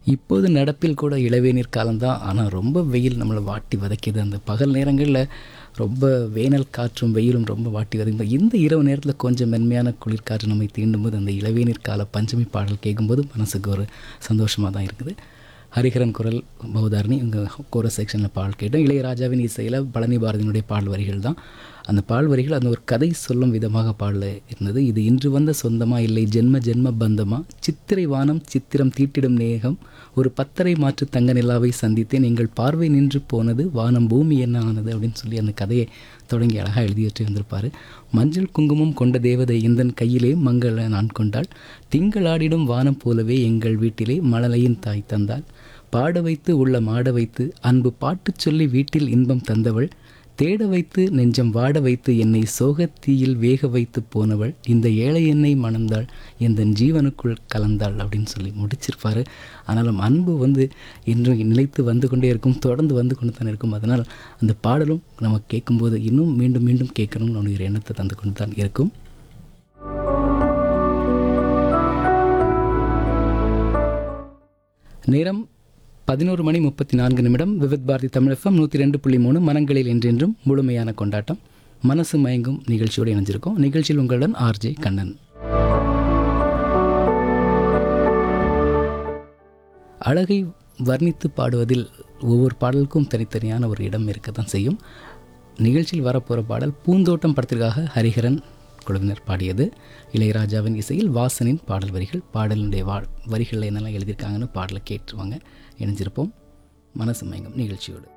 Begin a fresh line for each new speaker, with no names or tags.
இப்போது நடப்பில் கூட இளவேநீர் காலம்தான் ஆனால் ரொம்ப வெயில் நம்மளை வாட்டி வதைக்குது அந்த பகல் நேரங்களில் ரொம்ப வேனல் காற்றும் வெயிலும் ரொம்ப வாட்டி வதைக்கும் இந்த இரவு நேரத்தில் கொஞ்சம் மென்மையான குளிர்காற்று நம்மை தீண்டும்போது அந்த இளவேநீர் கால பஞ்சமி பாடல் கேட்கும்போது மனசுக்கு ஒரு சந்தோஷமாக தான் இருக்குது ஹரிஹரன் குரல் பௌதாரணி இங்கே கோர செக்ஷனில் பாடல் கேட்டோம் இளையராஜாவின் இசையில் பழனி பாரதியினுடைய பாடல் வரிகள் தான் அந்த பாடல் வரிகள் அந்த ஒரு கதை சொல்லும் விதமாக பாடல இருந்தது இது இன்று வந்த சொந்தமா இல்லை ஜென்ம ஜென்ம பந்தமா சித்திரை வானம் சித்திரம் தீட்டிடும் நேகம் ஒரு பத்தரை மாற்று தங்க நிலாவை சந்தித்தேன் எங்கள் பார்வை நின்று போனது வானம் பூமி என்ன ஆனது அப்படின்னு சொல்லி அந்த கதையை தொடங்கி அழகாக எழுதி வச்சு வந்திருப்பார் மஞ்சள் குங்குமம் கொண்ட தேவதை இந்தன் கையிலே மங்கள நான் கொண்டாள் திங்களாடிடும் வானம் போலவே எங்கள் வீட்டிலே மழலையின் தாய் தந்தாள் பாட வைத்து உள்ள மாட வைத்து அன்பு பாட்டுச் சொல்லி வீட்டில் இன்பம் தந்தவள் தேட வைத்து நெஞ்சம் வாட வைத்து என்னை சோகத்தீயில் வேக வைத்து போனவள் இந்த ஏழை என்னை மணந்தாள் எந்த ஜீவனுக்குள் கலந்தாள் அப்படின்னு சொல்லி முடிச்சிருப்பாரு ஆனாலும் அன்பு வந்து இன்றும் நிலைத்து வந்து கொண்டே இருக்கும் தொடர்ந்து வந்து கொண்டு தான் இருக்கும் அதனால் அந்த பாடலும் நம்ம கேட்கும்போது இன்னும் மீண்டும் மீண்டும் கேட்கணும்னு நம்முடைய எண்ணத்தை தந்து கொண்டு தான் இருக்கும் நேரம் பதினோரு மணி முப்பத்தி நான்கு நிமிடம் விவித் பாரதி தமிழகம் நூற்றி ரெண்டு புள்ளி மூணு மனங்களில் என்றென்றும் முழுமையான கொண்டாட்டம் மனசு மயங்கும் நிகழ்ச்சியோடு இணைஞ்சிருக்கோம் நிகழ்ச்சியில் உங்களுடன் ஆர்ஜே கண்ணன் அழகை வர்ணித்து பாடுவதில் ஒவ்வொரு பாடலுக்கும் தனித்தனியான ஒரு இடம் இருக்க தான் செய்யும் நிகழ்ச்சியில் வரப்போகிற பாடல் பூந்தோட்டம் படத்திற்காக ஹரிஹரன் குழுவினர் பாடியது இளையராஜாவின் இசையில் வாசனின் பாடல் வரிகள் பாடலினுடைய வா வரிகளில் என்னெல்லாம் எழுதியிருக்காங்கன்னு பாடலை கேட்டுருவாங்க இணைஞ்சிருப்போம் மனசு மயங்கும் நிகழ்ச்சியோடு